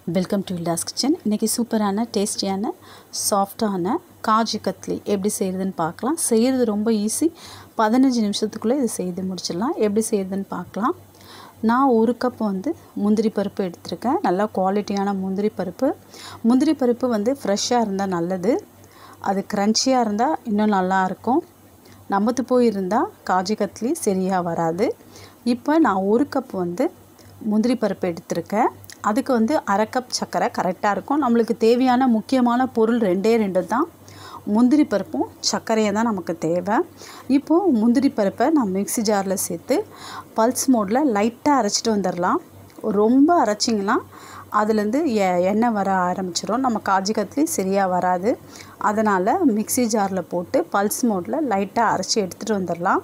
welcome to இல்டாஸ் kitchen இன்றைக்கி சூப்பரான டேஸ்டியான சாஃப்டான காஜு கத்லி எப்படி செய்கிறதுன்னு பார்க்கலாம் செய்கிறது ரொம்ப ஈஸி பதினஞ்சு நிமிஷத்துக்குள்ளே இது செய்து முடிச்சிடலாம் எப்படி செய்கிறதுன்னு பார்க்கலாம் நான் ஒரு கப் வந்து முந்திரி பருப்பு எடுத்திருக்கேன் நல்லா குவாலிட்டியான முந்திரி பருப்பு முந்திரி பருப்பு வந்து ஃப்ரெஷ்ஷாக இருந்தால் நல்லது அது க்ரன்ச்சியாக இருந்தால் இன்னும் நல்லாயிருக்கும் நமத்து போயிருந்தால் காஜு கத்லி சரியாக வராது இப்போ நான் ஒரு கப் வந்து முந்திரி பருப்பு எடுத்திருக்கேன் அதுக்கு வந்து அரை கப் சர்க்கரை கரெக்டாக இருக்கும் நம்மளுக்கு தேவையான முக்கியமான பொருள் ரெண்டே ரெண்டு தான் முந்திரி பருப்பும் சர்க்கரையை தான் நமக்கு தேவை இப்போது முந்திரி பருப்பை நான் மிக்ஸி ஜாரில் சேர்த்து பல்ஸ் மோடில் லைட்டாக அரைச்சிட்டு வந்துடலாம் ரொம்ப அரைச்சிங்கன்னா அதுலேருந்து எ எண்ணெய் வர ஆரம்பிச்சிடும் நம்ம காஜு கத்லி சரியாக வராது அதனால் மிக்ஸி ஜாரில் போட்டு பல்ஸ் மோடில் லைட்டாக அரைச்சி எடுத்துகிட்டு வந்துடலாம்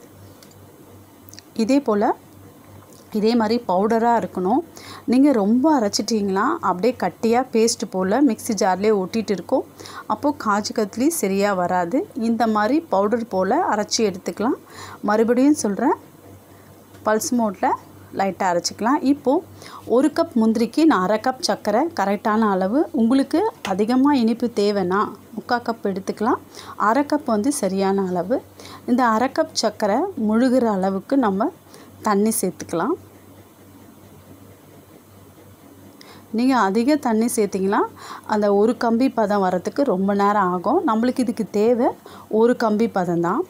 இதே போல் இதே மாதிரி பவுடராக இருக்கணும் நீங்கள் ரொம்ப அரைச்சிட்டிங்களா அப்படியே கட்டியாக பேஸ்ட் போல் மிக்ஸி ஜார்லேயே ஒட்டிகிட்டு இருக்கும் அப்போது காஜு கத்லி சரியாக வராது இந்த மாதிரி பவுடர் போல் அரைச்சி எடுத்துக்கலாம் மறுபடியும் சொல்கிறேன் பல்ஸ் மோட்டில் லைட்டாக அரைச்சிக்கலாம் இப்போது ஒரு கப் முந்திரிக்கு நான் அரை கப் சர்க்கரை கரெக்டான அளவு உங்களுக்கு அதிகமாக இனிப்பு தேவைன்னா முக்கால் கப் எடுத்துக்கலாம் அரை கப் வந்து சரியான அளவு இந்த அரை கப் சர்க்கரை முழுகிற அளவுக்கு நம்ம தண்ணி சேர்த்துக்கலாம் நீங்கள் அதிக தண்ணி சேர்த்திங்கன்னா அந்த ஒரு கம்பி பதம் வரத்துக்கு ரொம்ப நேரம் ஆகும் நம்மளுக்கு இதுக்கு தேவை ஒரு கம்பி பதம் தான்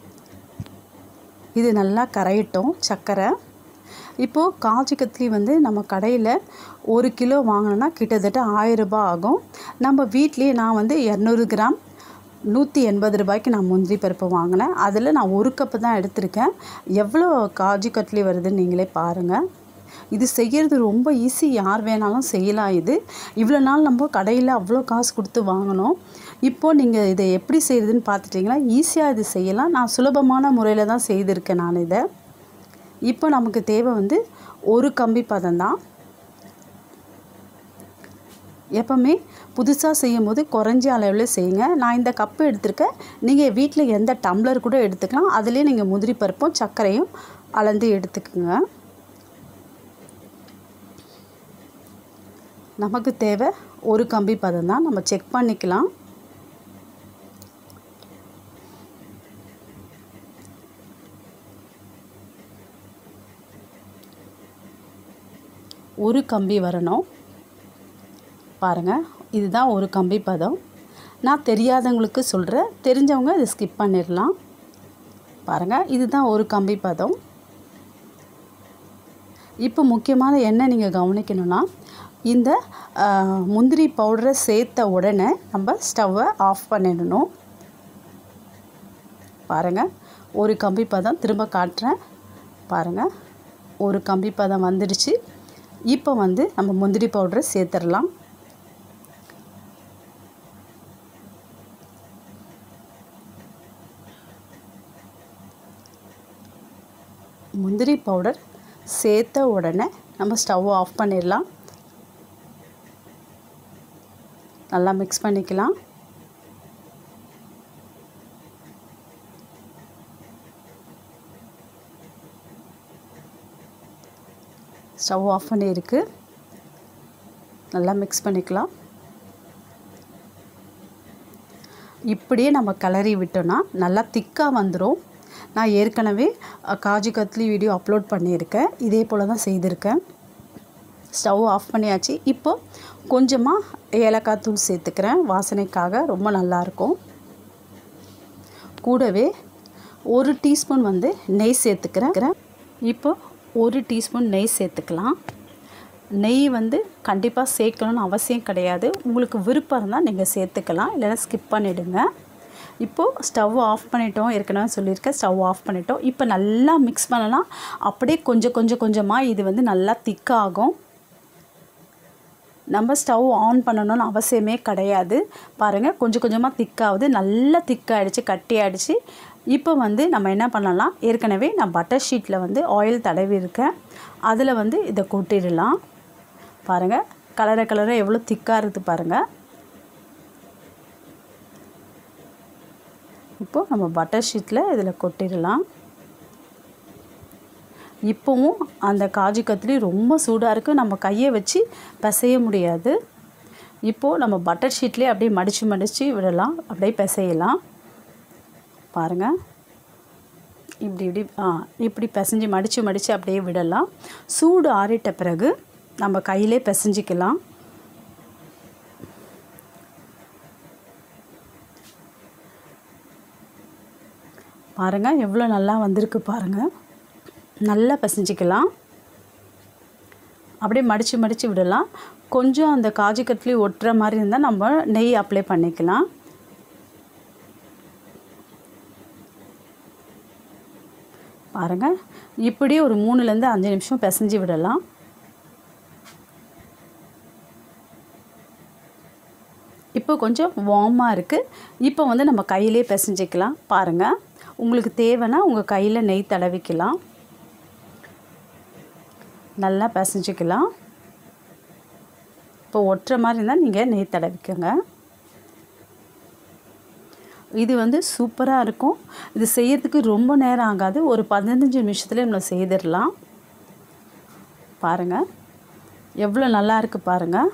இது நல்லா கரையட்டும் சர்க்கரை இப்போது காஜு கத்லி வந்து நம்ம கடையில் ஒரு கிலோ வாங்கினோன்னா கிட்டத்தட்ட ஆயிரரூபா ஆகும் நம்ம வீட்லேயே நான் வந்து இரநூறு கிராம் நூற்றி எண்பது ரூபாய்க்கு நான் முந்திரி பருப்பு வாங்கினேன் அதில் நான் ஒரு கப்பு தான் எடுத்திருக்கேன் எவ்வளோ காஜு கட்லி வருதுன்னு நீங்களே பாருங்கள் இது செய்கிறது ரொம்ப ஈஸி யார் வேணாலும் செய்யலாம் இது இவ்வளோ நாள் நம்ம கடையில் அவ்வளோ காசு கொடுத்து வாங்கினோம் இப்போது நீங்கள் இதை எப்படி செய்கிறதுன்னு பார்த்துட்டிங்கன்னா ஈஸியாக இது செய்யலாம் நான் சுலபமான முறையில் தான் செய்திருக்கேன் நான் இதை இப்போ நமக்கு தேவை வந்து ஒரு கம்பி பதம் தான் எப்போவுமே புதுசாக செய்யும் போது குறைஞ்ச அளவில் செய்யுங்க நான் இந்த கப்பு எடுத்திருக்கேன் நீங்கள் வீட்டில் எந்த டம்ளர் கூட எடுத்துக்கலாம் அதிலே நீங்கள் முந்திரி பருப்பும் சர்க்கரையும் அளந்து எடுத்துக்குங்க நமக்கு தேவை ஒரு கம்பி பதம் தான் நம்ம செக் பண்ணிக்கலாம் ஒரு கம்பி வரணும் பாருங்கள் இதுதான் ஒரு கம்பி பதம் நான் தெரியாதவங்களுக்கு சொல்கிறேன் தெரிஞ்சவங்க இதை ஸ்கிப் பண்ணிடலாம் பாருங்கள் இதுதான் ஒரு கம்பி பதம் இப்போ முக்கியமான என்ன நீங்கள் கவனிக்கணும்னா இந்த முந்திரி பவுடரை சேர்த்த உடனே நம்ம ஸ்டவ்வை ஆஃப் பண்ணிடணும் பாருங்கள் ஒரு கம்பி பதம் திரும்ப காட்டுறேன் பாருங்கள் ஒரு கம்பி பதம் வந்துடுச்சு இப்போ வந்து நம்ம முந்திரி பவுடரை சேர்த்துடலாம் முந்திரி பவுடர் சேர்த்த உடனே நம்ம ஸ்டவ் ஆஃப் பண்ணிடலாம் நல்லா மிக்ஸ் பண்ணிக்கலாம் ஸ்டவ் ஆஃப் பண்ணியிருக்கு நல்லா மிக்ஸ் பண்ணிக்கலாம் இப்படியே நம்ம கிளறி விட்டோன்னா நல்லா திக்காக வந்துடும் நான் ஏற்கனவே காஜு கத்லி வீடியோ அப்லோட் பண்ணியிருக்கேன் இதே போல் தான் செய்திருக்கேன் ஸ்டவ் ஆஃப் பண்ணியாச்சு இப்போ கொஞ்சமாக ஏலக்காய் தூள் சேர்த்துக்கிறேன் வாசனைக்காக ரொம்ப நல்லாயிருக்கும் கூடவே ஒரு டீஸ்பூன் வந்து நெய் சேர்த்துக்கிறேன் இப்போ ஒரு டீஸ்பூன் நெய் சேர்த்துக்கலாம் நெய் வந்து கண்டிப்பாக சேர்க்கணும்னு அவசியம் கிடையாது உங்களுக்கு விருப்பம் இருந்தால் நீங்கள் சேர்த்துக்கலாம் இல்லைன்னா ஸ்கிப் பண்ணிவிடுங்க இப்போது ஸ்டவ் ஆஃப் பண்ணிட்டோம் ஏற்கனவே சொல்லியிருக்கேன் ஸ்டவ் ஆஃப் பண்ணிட்டோம் இப்போ நல்லா மிக்ஸ் பண்ணலாம் அப்படியே கொஞ்சம் கொஞ்சம் கொஞ்சமாக இது வந்து நல்லா திக்காகும் நம்ம ஸ்டவ் ஆன் பண்ணணும்னு அவசியமே கிடையாது பாருங்கள் கொஞ்சம் கொஞ்சமாக திக்காகுது நல்லா திக்காகிடுச்சு கட்டி ஆகிடுச்சு இப்போ வந்து நம்ம என்ன பண்ணலாம் ஏற்கனவே நான் பட்டர் ஷீட்டில் வந்து ஆயில் தடவி இருக்கேன் அதில் வந்து இதை கொட்டிடலாம் பாருங்கள் கலரை கலரை எவ்வளோ திக்காக இருக்குது பாருங்கள் இப்போது நம்ம பட்டர் ஷீட்டில் இதில் கொட்டிடலாம் இப்போவும் அந்த காஜு கத்திரி ரொம்ப சூடாக இருக்குது நம்ம கையை வச்சு பிசைய முடியாது இப்போது நம்ம பட்டர் ஷீட்லேயே அப்படியே மடித்து மடித்து விடலாம் அப்படியே பிசையலாம் பாருங்கள் இப்படி இப்படி ஆ இப்படி பிசைஞ்சு மடித்து மடித்து அப்படியே விடலாம் சூடு ஆறிட்ட பிறகு நம்ம கையிலே பிசைஞ்சிக்கலாம் பாருங்கள் எவ்வளோ நல்லா வந்திருக்கு பாருங்கள் நல்லா பிசைஞ்சிக்கலாம் அப்படியே மடித்து மடித்து விடலாம் கொஞ்சம் அந்த காஜு கட்லி ஒட்டுற மாதிரி இருந்தால் நம்ம நெய் அப்ளை பண்ணிக்கலாம் பாருங்கள் இப்படியே ஒரு மூணுலேருந்து அஞ்சு நிமிஷம் பிசைஞ்சு விடலாம் இப்போ கொஞ்சம் வார்மாக இருக்குது இப்போ வந்து நம்ம கையிலே பிசைஞ்சிக்கலாம் பாருங்கள் உங்களுக்கு தேவைன்னா உங்கள் கையில் நெய் தடவிக்கலாம் நல்லா பிசைஞ்சிக்கலாம் இப்போ ஒட்டுற மாதிரி இருந்தால் நீங்கள் நெய் தடவிக்கோங்க இது வந்து சூப்பராக இருக்கும் இது செய்யறதுக்கு ரொம்ப நேரம் ஆகாது ஒரு பதினஞ்சு நிமிஷத்துல நம்ம செய்திடலாம் பாருங்கள் எவ்வளோ நல்லா இருக்குது பாருங்கள்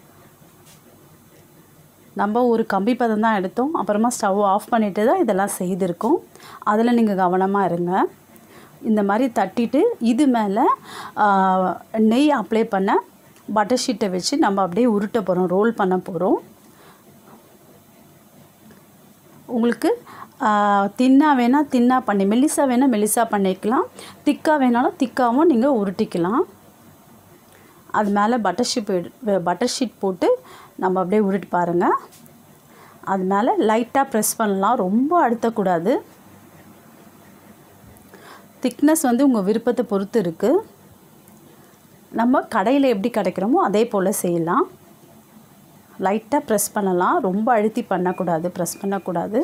நம்ம ஒரு கம்பி பதம் தான் எடுத்தோம் அப்புறமா ஸ்டவ் ஆஃப் பண்ணிட்டு தான் இதெல்லாம் செய்திருக்கோம் அதில் நீங்கள் கவனமாக இருங்க இந்த மாதிரி தட்டிட்டு இது மேலே நெய் அப்ளை பண்ண பட்டர் ஷீட்டை வச்சு நம்ம அப்படியே உருட்ட போகிறோம் ரோல் பண்ண போகிறோம் உங்களுக்கு தின்னா வேணால் தின்னா பண்ணி மெல்லிசா வேணால் மெல்லிசா பண்ணிக்கலாம் திக்காக வேணாலும் திக்காகவும் நீங்கள் உருட்டிக்கலாம் அது மேலே பட்டர் ஷீட் பட்டர் ஷீட் போட்டு நம்ம அப்படியே உருட்டி பாருங்கள் அது மேலே லைட்டாக ப்ரெஸ் பண்ணலாம் ரொம்ப அழுத்தக்கூடாது திக்னஸ் வந்து உங்கள் விருப்பத்தை பொறுத்து இருக்குது நம்ம கடையில் எப்படி கிடைக்கிறோமோ அதே போல் செய்யலாம் லைட்டாக ப்ரெஸ் பண்ணலாம் ரொம்ப அழுத்தி பண்ணக்கூடாது ப்ரெஸ் பண்ணக்கூடாது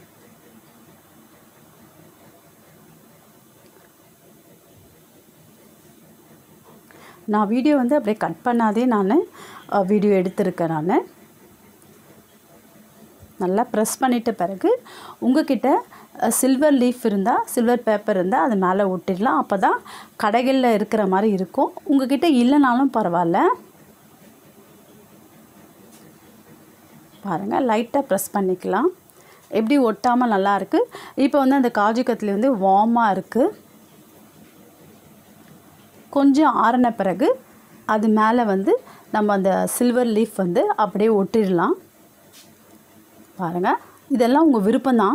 நான் வீடியோ வந்து அப்படியே கட் பண்ணாதே நான் வீடியோ எடுத்திருக்கேன் நான் நல்லா ப்ரெஸ் பண்ணிட்ட பிறகு உங்ககிட்ட சில்வர் லீஃப் இருந்தால் சில்வர் பேப்பர் இருந்தால் அது மேலே ஒட்டிடலாம் அப்போ தான் கடைகளில் இருக்கிற மாதிரி இருக்கும் உங்ககிட்ட இல்லைனாலும் பரவாயில்ல பாருங்கள் லைட்டாக ப்ரெஸ் பண்ணிக்கலாம் எப்படி ஒட்டாமல் நல்லா இருக்குது இப்போ வந்து அந்த காஜு கத்திலி வந்து வார்மாக இருக்குது கொஞ்சம் ஆறின பிறகு அது மேலே வந்து நம்ம அந்த சில்வர் லீஃப் வந்து அப்படியே ஒட்டிடலாம் பாருங்கள் இதெல்லாம் உங்கள் விருப்பம்தான்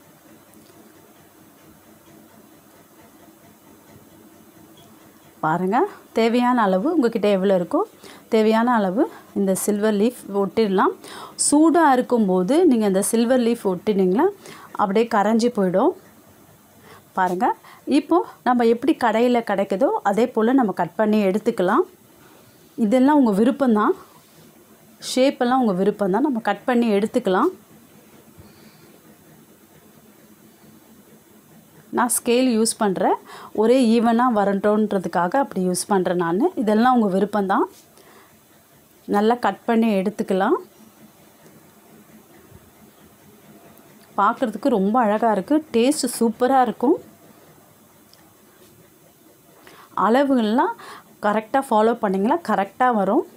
பாருங்கள் தேவையான அளவு உங்ககிட்ட எவ்வளோ இருக்கோ தேவையான அளவு இந்த சில்வர் லீஃப் ஒட்டிடலாம் சூடாக இருக்கும்போது நீங்கள் இந்த சில்வர் லீஃப் ஒட்டினீங்களா அப்படியே கரைஞ்சி போயிடும் பாருங்கள் இப்போது நம்ம எப்படி கடையில் கிடைக்குதோ அதே போல் நம்ம கட் பண்ணி எடுத்துக்கலாம் இதெல்லாம் உங்கள் விருப்பம்தான் ஷேப்பெல்லாம் உங்கள் விருப்பம்தான் நம்ம கட் பண்ணி எடுத்துக்கலாம் நான் ஸ்கேல் யூஸ் பண்ணுறேன் ஒரே ஈவனாக வரட்டோன்றதுக்காக அப்படி யூஸ் பண்ணுறேன் நான் இதெல்லாம் உங்கள் விருப்பம்தான் நல்லா கட் பண்ணி எடுத்துக்கலாம் பார்க்குறதுக்கு ரொம்ப அழகாக இருக்குது டேஸ்ட்டு சூப்பராக இருக்கும் அளவுகள்லாம் கரெக்டாக ஃபாலோ பண்ணிங்களா கரெக்டாக வரும்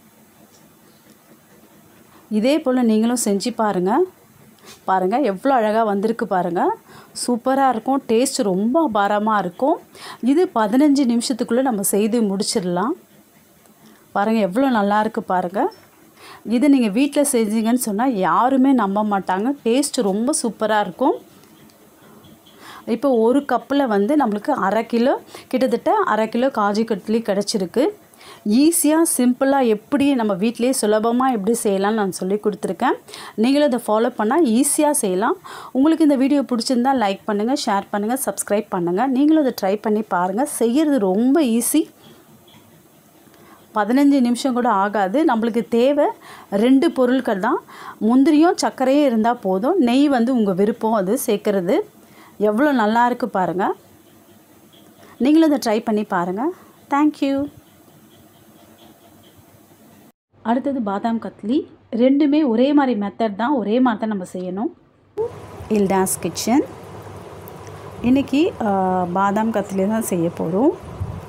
இதே போல் நீங்களும் செஞ்சு பாருங்கள் பாருங்கள் எவ்வளோ அழகாக வந்திருக்கு பாருங்கள் சூப்பராக இருக்கும் டேஸ்ட் ரொம்ப அபாரமாக இருக்கும் இது பதினஞ்சு நிமிஷத்துக்குள்ளே நம்ம செய்து முடிச்சிடலாம் பாருங்கள் எவ்வளோ நல்லா இருக்குது பாருங்கள் இது நீங்கள் வீட்டில் செஞ்சீங்கன்னு சொன்னால் யாருமே நம்ப மாட்டாங்க டேஸ்ட் ரொம்ப சூப்பராக இருக்கும் இப்போ ஒரு கப்பில் வந்து நம்மளுக்கு அரை கிலோ கிட்டத்தட்ட அரை கிலோ காஜு கட்லி கிடச்சிருக்கு ஈஸியாக சிம்பிளாக எப்படி நம்ம வீட்டிலேயே சுலபமாக எப்படி செய்யலாம்னு நான் சொல்லி கொடுத்துருக்கேன் நீங்களும் இதை ஃபாலோ பண்ணால் ஈஸியாக செய்யலாம் உங்களுக்கு இந்த வீடியோ பிடிச்சிருந்தா லைக் பண்ணுங்கள் ஷேர் பண்ணுங்கள் சப்ஸ்கிரைப் பண்ணுங்கள் நீங்களும் இதை ட்ரை பண்ணி பாருங்கள் செய்கிறது ரொம்ப ஈஸி பதினஞ்சு நிமிஷம் கூட ஆகாது நம்மளுக்கு தேவை ரெண்டு பொருட்கள் தான் முந்திரியும் சர்க்கரையும் இருந்தால் போதும் நெய் வந்து உங்கள் விருப்பம் அது சேர்க்குறது எவ்வளோ நல்லா இருக்குது பாருங்கள் நீங்களும் இதை ட்ரை பண்ணி பாருங்கள் தேங்க்யூ அடுத்தது பாதாம் கத்லி ரெண்டுமே ஒரே மாதிரி மெத்தட் தான் ஒரே மாதிரி தான் நம்ம செய்யணும் இல்டாஸ் கிச்சன் இன்றைக்கி பாதாம் கத்லி தான் செய்ய போகிறோம்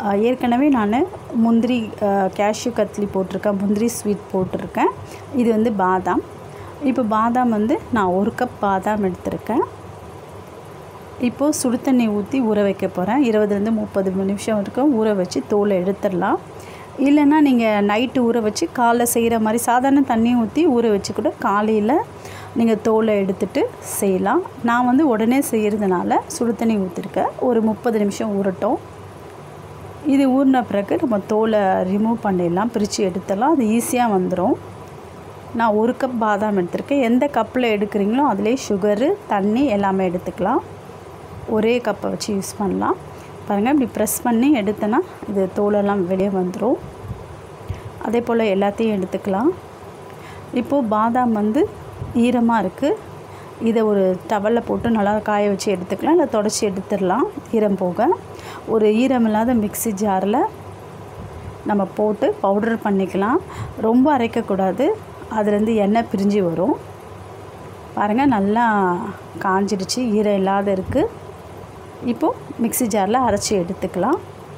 அஹ், ஏற்கனவே நான் முந்திரி கேஷ்யூ கத்லி போட்டிருக்கேன் முந்திரி ஸ்வீட் போட்டிருக்கேன் இது வந்து பாதாம் இப்போ பாதாம் வந்து நான் ஒரு கப் பாதாம் எடுத்திருக்கேன் இப்போது சுடு தண்ணி ஊற்றி ஊற வைக்க போகிறேன் இருபதுலேருந்து முப்பது நிமிஷம் வரைக்கும் ஊற வச்சு தோலை எடுத்துடலாம் இல்லைன்னா நீங்கள் நைட்டு ஊற வச்சு காலைல செய்கிற மாதிரி சாதாரண தண்ணி ஊற்றி ஊற வச்சு கூட காலையில் நீங்கள் தோலை எடுத்துட்டு செய்யலாம் நான் வந்து உடனே செய்கிறதுனால சுடு தண்ணி ஊற்றிருக்கேன் ஒரு முப்பது நிமிஷம் ஊறட்டும் இது ஊறின பிறகு நம்ம தோலை ரிமூவ் பண்ணிடலாம் பிரித்து எடுத்துடலாம் அது ஈஸியாக வந்துடும் நான் ஒரு கப் பாதாம் எடுத்திருக்கேன் எந்த கப்பில் எடுக்கிறீங்களோ அதிலே சுகரு தண்ணி எல்லாமே எடுத்துக்கலாம் ஒரே கப்பை வச்சு யூஸ் பண்ணலாம் பாருங்கள் இப்படி ப்ரெஸ் பண்ணி எடுத்தேன்னா இது தோலெல்லாம் வெளியே வந்துடும் அதே போல் எல்லாத்தையும் எடுத்துக்கலாம் இப்போது பாதாம் வந்து ஈரமாக இருக்குது இதை ஒரு டவலில் போட்டு நல்லா காய வச்சு எடுத்துக்கலாம் இல்லை தொடச்சி எடுத்துடலாம் ஈரம் போக ஒரு ஈரம் இல்லாத மிக்ஸி ஜாரில் நம்ம போட்டு பவுடர் பண்ணிக்கலாம் ரொம்ப அரைக்கக்கூடாது அதுலேருந்து எண்ணெய் பிரிஞ்சு வரும் பாருங்கள் நல்லா காஞ்சிடுச்சு ஈரம் இல்லாத இருக்குது இப்போது மிக்ஸி ஜாரில் அரைச்சி எடுத்துக்கலாம்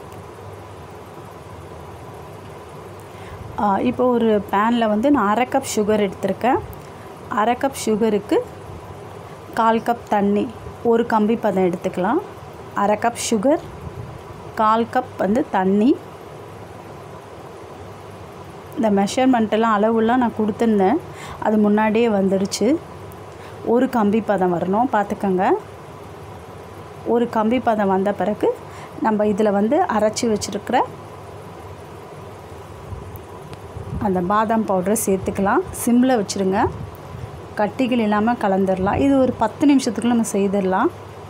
ஆ, இப்போ ஒரு பேனில் வந்து நான் அரை கப் சுகர் எடுத்திருக்கேன் அரை கப் சுகருக்கு கால் கப் தண்ணி ஒரு கம்பி பதம் எடுத்துக்கலாம் அரை கப் சுகர் கால் கப் வந்து தண்ணி இந்த மெஷர்மெண்ட்டெல்லாம் அளவுலாம் நான் கொடுத்துருந்தேன் அது முன்னாடியே வந்துடுச்சு ஒரு கம்பி பதம் வரணும் பார்த்துக்கோங்க ஒரு கம்பி பதம் வந்த பிறகு நம்ம இதில் வந்து அரைச்சி வச்சுருக்கிற அந்த பாதாம் பவுடரை சேர்த்துக்கலாம் சிம்மில் வச்சுருங்க கட்டிகள் இல்லாமல் கலந்துடலாம் இது ஒரு பத்து நிமிஷத்துக்குள்ள நம்ம செய்திடலாம்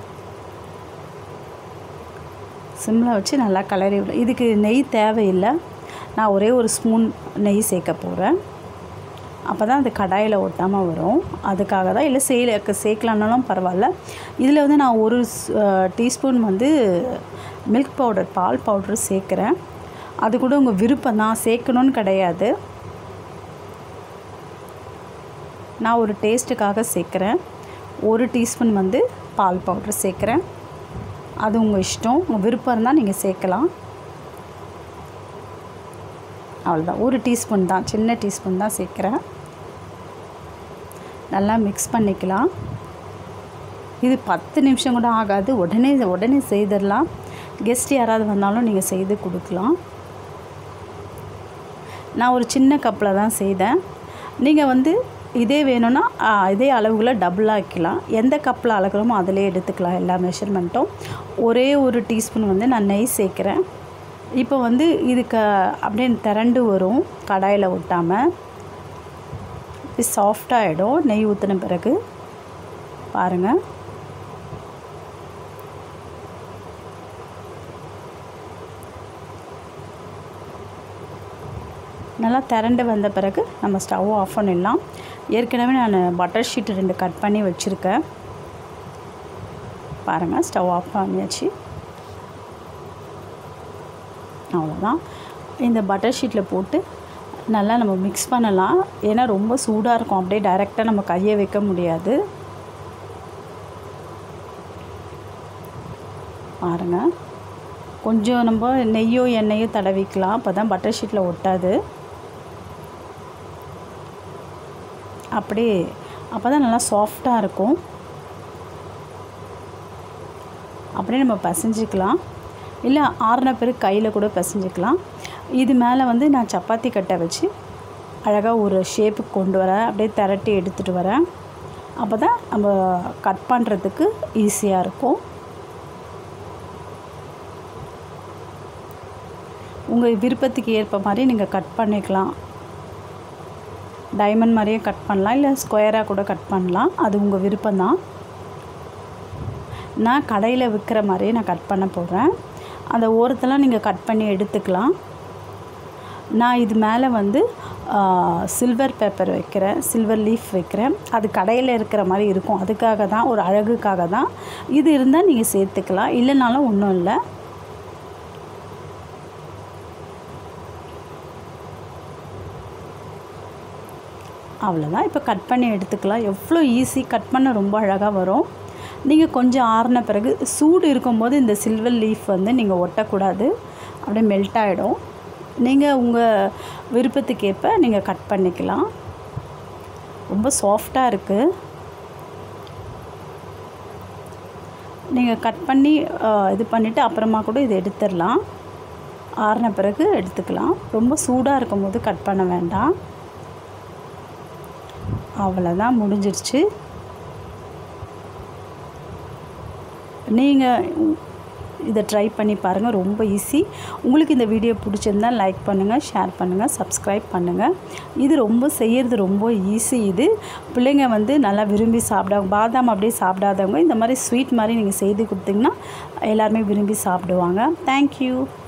சிம்மில் வச்சு நல்லா கலரி விட இதுக்கு நெய் தேவையில்லை நான் ஒரே ஒரு ஸ்பூன் நெய் சேர்க்க போகிறேன் அப்போ தான் அது கடாயில் ஒட்டாமல் வரும் அதுக்காக தான் இல்லை செய்யல சேர்க்கலான்னாலும் பரவாயில்ல இதில் வந்து நான் ஒரு டீஸ்பூன் வந்து மில்க் பவுடர் பால் பவுடர் சேர்க்குறேன் அது கூட உங்கள் விருப்பம் தான் சேர்க்கணுன்னு கிடையாது நான் ஒரு டேஸ்ட்டுக்காக சேர்க்குறேன் ஒரு டீஸ்பூன் வந்து பால் பவுடர் சேர்க்குறேன் அது உங்கள் இஷ்டம் உங்கள் விருப்பம் இருந்தால் நீங்கள் சேர்க்கலாம் அவ்வளோதான் ஒரு டீஸ்பூன் தான் சின்ன டீஸ்பூன் தான் சேர்க்குறேன் நல்லா மிக்ஸ் பண்ணிக்கலாம் இது பத்து நிமிஷம் கூட ஆகாது உடனே உடனே செய்திடலாம் கெஸ்ட் யாராவது வந்தாலும் நீங்கள் செய்து கொடுக்கலாம் நான் ஒரு சின்ன கப்பில் தான் செய்தேன் நீங்கள் வந்து இதே வேணும்னா ஆ, இதே அளவுகளை டபுள் ஆக்கிக்கலாம் எந்த கப்பில் அளக்குறோமோ அதிலே எடுத்துக்கலாம் எல்லா மெஷர்மெண்ட்டும் ஒரே ஒரு டீஸ்பூன் வந்து நான் நெய் சேர்க்குறேன் இப்போ வந்து இதுக்கு அப்படியே திரண்டு வரும் கடாயில் ஒட்டாமல் இது சாஃப்டாகிடும் நெய் ஊற்றின பிறகு பாருங்கள் நல்லா திரண்டு வந்த பிறகு நம்ம ஸ்டவ் ஆஃப் பண்ணிடலாம் ஏற்கனவே நான் பட்டர் ஷீட் ரெண்டு கட் பண்ணி வச்சுருக்கேன் பாருங்கள் ஸ்டவ் ஆஃப் பண்ணியாச்சு அவ்வளோதான் இந்த பட்டர் ஷீட்டில் போட்டு நல்லா நம்ம மிக்ஸ் பண்ணலாம் ஏன்னா ரொம்ப சூடாக இருக்கும் அப்படியே டைரெக்டாக நம்ம கையை வைக்க முடியாது பாருங்கள் கொஞ்சம் நம்ம நெய்யோ எண்ணெயோ தடவிக்கலாம் அப்போ தான் பட்டர் ஷீட்டில் ஒட்டாது அப்படியே அப்போ தான் நல்லா சாஃப்டாக இருக்கும் அப்படியே நம்ம பிசைஞ்சிக்கலாம் இல்லை ஆறின பிறகு கையில் கூட பிசைஞ்சிக்கலாம் இது மேலே வந்து நான் சப்பாத்தி கட்டை வச்சு அழகாக ஒரு ஷேப்புக்கு கொண்டு வரேன் அப்படியே திரட்டி எடுத்துகிட்டு வரேன் அப்போ தான் நம்ம கட் பண்ணுறதுக்கு ஈஸியாக இருக்கும் உங்கள் விருப்பத்துக்கு ஏற்ப மாதிரி நீங்கள் கட் பண்ணிக்கலாம் டைமண்ட் மாதிரியே கட் பண்ணலாம் இல்லை ஸ்கொயராக கூட கட் பண்ணலாம் அது உங்கள் விருப்பம்தான் நான் கடையில் விற்கிற மாதிரியே நான் கட் பண்ண போகிறேன் அந்த ஓரத்தெல்லாம் நீங்கள் கட் பண்ணி எடுத்துக்கலாம் நான் இது மேலே வந்து சில்வர் பேப்பர் வைக்கிறேன் சில்வர் லீஃப் வைக்கிறேன் அது கடையில் இருக்கிற மாதிரி இருக்கும் அதுக்காக தான் ஒரு அழகுக்காக தான் இது இருந்தால் நீங்கள் சேர்த்துக்கலாம் இல்லைனாலும் ஒன்றும் இல்லை அவ்வளோதான் இப்போ கட் பண்ணி எடுத்துக்கலாம் எவ்வளோ ஈஸி கட் பண்ண ரொம்ப அழகாக வரும் நீங்கள் கொஞ்சம் ஆறின பிறகு சூடு இருக்கும்போது இந்த சில்வர் லீஃப் வந்து நீங்கள் ஒட்டக்கூடாது அப்படியே மெல்ட் ஆகிடும் நீங்கள் உங்கள் விருப்பத்துக்கேற்ப நீங்கள் கட் பண்ணிக்கலாம் ரொம்ப சாஃப்டாக இருக்குது நீங்கள் கட் பண்ணி இது பண்ணிவிட்டு அப்புறமா கூட இதை எடுத்துடலாம் ஆறின பிறகு எடுத்துக்கலாம் ரொம்ப சூடாக இருக்கும் போது கட் பண்ண வேண்டாம் அவ்வளோதான் முடிஞ்சிருச்சு நீங்கள் இதை ட்ரை பண்ணி பாருங்கள் ரொம்ப ஈஸி உங்களுக்கு இந்த வீடியோ பிடிச்சிருந்தா லைக் பண்ணுங்கள் ஷேர் பண்ணுங்கள் சப்ஸ்கிரைப் பண்ணுங்கள் இது ரொம்ப செய்கிறது ரொம்ப ஈஸி இது பிள்ளைங்க வந்து நல்லா விரும்பி சாப்பிடுவாங்க பாதாம் அப்படியே சாப்பிடாதவங்க இந்த மாதிரி ஸ்வீட் மாதிரி நீங்கள் செய்து கொடுத்தீங்கன்னா எல்லாருமே விரும்பி சாப்பிடுவாங்க தேங்க்யூ